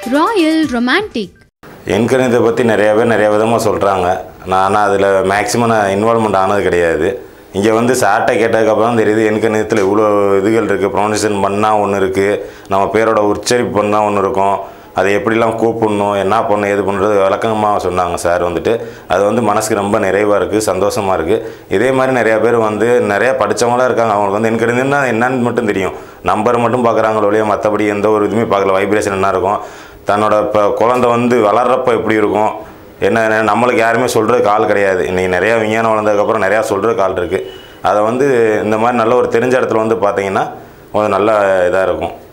Royal romantic எண்கணிதத்தை பற்றி நிறைய பேர் நிறைய விதமாக சொல்கிறாங்க நான் ஆனால் அதில் மேக்ஸிமம் நான் இன்வால்மெண்ட் ஆனது கிடையாது இங்கே வந்து சார்ட்டை கேட்டதுக்கப்புறம் தான் தெரியுது எண்கணிதத்தில் இவ்வளோ இதுகள் இருக்குது ப்ரொனன்சியேஷன் பண்ணால் ஒன்று இருக்குது நம்ம பேரோட உச்சரிப்பு பண்ணால் ஒன்று இருக்கும் அதை எப்படிலாம் கூப்பிடணும் என்ன பண்ணணும் ஏது பண்ணுறது விளக்கமாக சொன்னாங்க சார் வந்துட்டு அது வந்து மனசுக்கு ரொம்ப நிறைவாக இருக்குது சந்தோஷமாக இருக்குது இதே மாதிரி நிறையா பேர் வந்து நிறையா படித்தவங்களாம் இருக்காங்க அவங்களுக்கு வந்து எண்கணிதம்னா என்னன்னு மட்டும் தெரியும் நம்பர் மட்டும் பார்க்குறாங்களோ ஒழிய மற்றபடி எந்த ஒரு இதுவுமே பார்க்கல வைப்ரேஷன் என்ன இருக்கும் தன்னோட இப்போ குழந்தை வந்து வளர்றப்ப எப்படி இருக்கும் என்ன என்ன நம்மளுக்கு யாருமே சொல்கிறதுக்கு ஆள் கிடையாது இன்றைக்கி நிறையா விஞ்ஞானம் வளர்ந்ததுக்கப்புறம் நிறையா சொல்கிறதுக்கு ஆள் இருக்குது அதை வந்து இந்த மாதிரி நல்ல ஒரு தெரிஞ்ச இடத்துல வந்து பார்த்தீங்கன்னா கொஞ்சம் நல்ல இதாக இருக்கும்